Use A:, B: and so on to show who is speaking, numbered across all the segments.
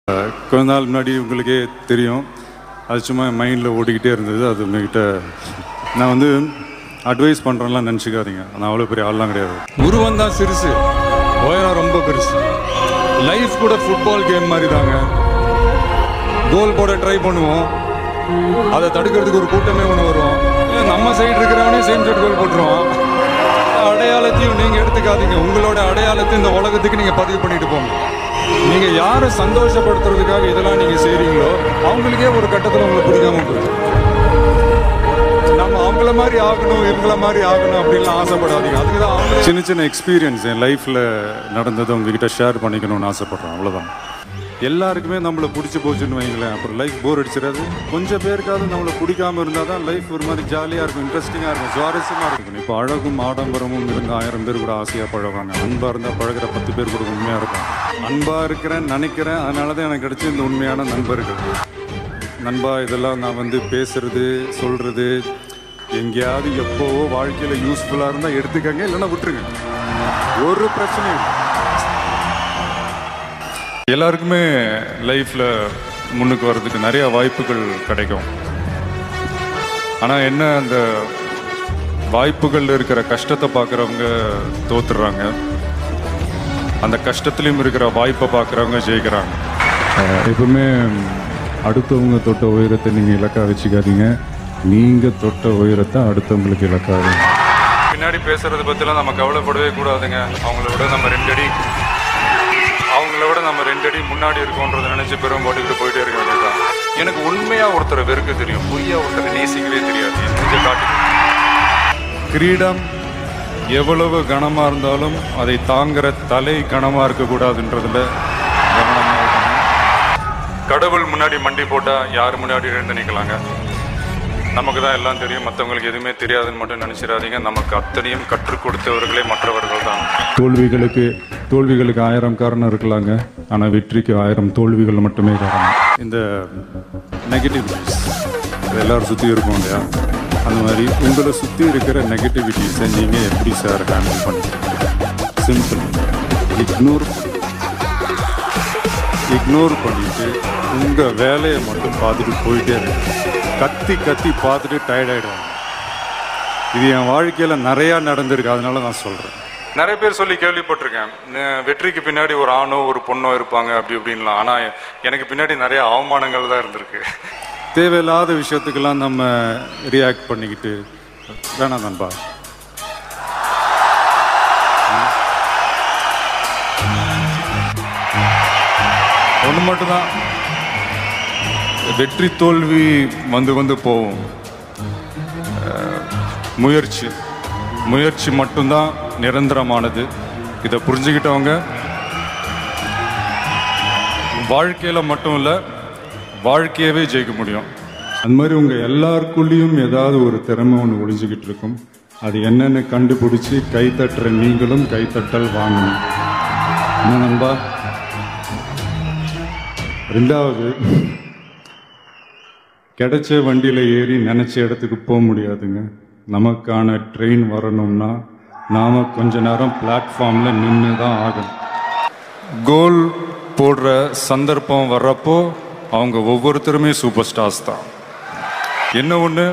A: கொஞ்ச நாள் முன்னாடி உங்களுக்கே தெரியும் அது சும்மா மைண்டில் ஓடிக்கிட்டே இருந்தது அது உங்ககிட்ட நான் வந்து அட்வைஸ் பண்ணுறேன்லாம் நினச்சிக்காதீங்க நான் அவ்வளோ பெரிய ஆள்லாம் கிடையாது உருவம் தான் சிறுசு உயரம் ரொம்ப பெருசு லைஃப் கூட ஃபுட்பால் கேம் மாதிரி தாங்க கோல் போட ட்ரை பண்ணுவோம் அதை தடுக்கிறதுக்கு ஒரு கூட்டமே ஒன்று வரும் இல்ல நம்ம சைடு இருக்கிறவனே சேம் சைடு கோல் போட்டுருவான் அடையாளத்தையும் நீங்கள் எடுத்துக்காதீங்க உங்களோட அடையாளத்தை இந்த உலகத்துக்கு நீங்கள் பதிவு பண்ணிட்டு போங்க நீங்கள் யாரை சந்தோஷப்படுத்துறதுக்காக இதெல்லாம் நீங்கள் செய்கிறீங்களோ அவங்களுக்கே ஒரு கட்டத்தில் உங்களை பிடிக்காம போயிடும் நம்ம அவங்கள மாதிரி ஆகணும் இவங்கள மாதிரி ஆகணும் அப்படின்லாம் ஆசைப்படாதீங்க அதுக்கு தான் அவங்க சின்ன சின்ன எக்ஸ்பீரியன்ஸ் என் லைஃப்பில் நடந்ததை உங்ககிட்ட ஷேர் பண்ணிக்கணும்னு ஆசைப்பட்றேன் அவ்வளோதான் எல்லாருக்குமே நம்மளை பிடிச்சி போச்சுன்னு வைங்களேன் அப்புறம் லைஃப் போர் அடிச்சிடாது கொஞ்சம் பேருக்காவது நம்மளை பிடிக்காம இருந்தால் தான் லைஃப் ஒரு மாதிரி ஜாலியாக இருக்கும் இன்ட்ரெஸ்டிங்காக இருக்கும் சுவாரஸ்யமாக இருக்கும் இப்போ அழகும் ஆடம்பரமும் இருந்த ஆயிரம் பேர் கூட ஆசையாக பழகுவாங்க அன்பாக இருந்தால் பழகுற பத்து பேர் கூட உண்மையாக இருக்கும் அன்பாக இருக்கிறேன் நினைக்கிறேன் அதனால தான் எனக்கு கிடைச்ச இந்த உண்மையான நண்பர்கள் நண்பா இதெல்லாம் நான் வந்து பேசுறது சொல்றது எங்கேயாவது எப்போவோ வாழ்க்கையில் யூஸ்ஃபுல்லாக இருந்தால் எடுத்துக்கங்க இல்லைன்னா விட்டுருங்க ஒரு பிரச்சனையும் இல்லை. எல்லாருக்குமே லைஃப்பில் முன்னுக்கு வர்றதுக்கு நிறைய வாய்ப்புகள் கிடைக்கும் ஆனால் என்ன அந்த வாய்ப்புகள் இருக்கிற கஷ்டத்தை பார்க்குறவங்க தோத்துடுறாங்க அந்த கஷ்டத்துலேயும் இருக்கிற வாய்ப்பை பார்க்குறவங்க ஜெயிக்கிறாங்க எப்பவுமே அடுத்தவங்க தொட்ட உயரத்தை நீங்கள் இலக்காக வச்சுக்காதீங்க நீங்கள் தொட்ட உயரத்தை அடுத்தவங்களுக்கு இலக்காக பின்னாடி பேசுறத பற்றிலாம் நம்ம கவலைப்படவே கூடாதுங்க அவங்கள விட நம்ம ரெண்டு அடி அவங்கள விட நம்ம ரெண்டு அடி முன்னாடி இருக்கோன்றதை நினைச்சு பெரும் போட்டுக்கிட்டு போயிட்டே இருக்க வேண்டியதுதான் எனக்கு உண்மையா ஒருத்தரை வெறுக்க தெரியும் பொய்யா ஒருத்தரை நேசிக்கவே தெரியாது என் மூஞ்ச காட்டி கிரீடம் எவ்வளவு கனமா இருந்தாலும் அதை தாங்குற தலை கனமா இருக்கக்கூடாதுன்றதுல கவனமா இருக்கணும் கடவுள் முன்னாடி மண்டி போட்டா யார் முன்னாடி எழுந்து நிற்கலாங்க நமக்கு தான் எல்லாம் தெரியும் மற்றவங்களுக்கு எதுவுமே தெரியாதுன்னு மட்டும் நினைச்சிடாதீங்க நமக்கு அத்தனையும் கற்றுக் கொடுத்தவர்களே மற்றவர்கள் தான் தோல்விகளுக்கு தோல்விகளுக்கு ஆயிரம் காரணம் இருக்கலாங்க ஆனால் வெற்றிக்கு ஆயிரம் தோல்விகள் மட்டுமே காரணம் இந்த நெகட்டிவிட்டிஸ் எல்லாரும் சுற்றி இருக்கும் இல்லையா அந்த மாதிரி உங்களை சுற்றி இருக்கிற நெகட்டிவிட்டிஸை நீங்கள் எப்படி சார் ஹேண்டில் பண்ணுறீங்க சிம்பிள் இக்னோர் இக்னோர் பண்ணிட்டு உங்கள் வேலையை மட்டும் பார்த்துட்டு போயிட்டே இருங்க கத்தி கத்தி பார்த்துட்டு டயர்ட் ஆகிடுவாங்க இது என் வாழ்க்கையில் நிறையா நடந்திருக்கு அதனால நான் சொல்கிறேன் நிறைய பேர் சொல்லி கேள்விப்பட்டிருக்கேன் ந- வெற்றிக்கு பின்னாடி ஒரு ஆணோ ஒரு பொண்ணோ இருப்பாங்க அப்படி இப்படின்லாம் ஆனால் எனக்கு பின்னாடி நிறைய அவமானங்கள் தான் இருந்திருக்கு தேவையில்லாத விஷயத்துக்கெல்லாம் நம்ம ரியாக்ட் பண்ணிக்கிட்டு வேணாம் நண்பா ஒன்று மட்டும்தான் வெற்றி தோல்வி வந்து வந்து போகும் அஹ், முயற்சி முயற்சி மட்டும்தான் நிரந்தரமானது இதை புரிஞ்சுக்கிட்டவங்க வாழ்க்கையில் மட்டும் இல்லை வாழ்க்கையவே ஜெயிக்க முடியும் அந்த மாதிரி உங்கள் எல்லாருக்குள்ளேயும் ஏதாவது ஒரு திறமை ஒன்று ஒளிஞ்சுக்கிட்டு இருக்கும் அது என்னன்னு கண்டுபிடிச்சி கைத்தட்டுற நீங்களும் கைத்தட்டல் வாங்கணும் என்ன நண்பா ரெண்டாவது கிடைச்ச வண்டியில் ஏறி நினச்ச இடத்துக்கு போக முடியாதுங்க நமக்கான ட்ரெயின் வரணும்னா நாம் கொஞ்ச நேரம் பிளாட்ஃபார்மில் நின்று தான் ஆகணும் கோல் போடுற சந்தர்ப்பம் வர்றப்போ அவங்க ஒவ்வொருத்தருமே சூப்பர் ஸ்டார்ஸ் தான் என்ன ஒன்று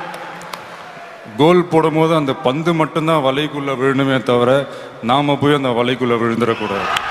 A: கோல் போடும்போது அந்த பந்து மட்டும்தான் வலைக்குள்ளே விழணுமே தவிர நாம் போய் அந்த வலைக்குள்ளே விழுந்துடக்கூடாது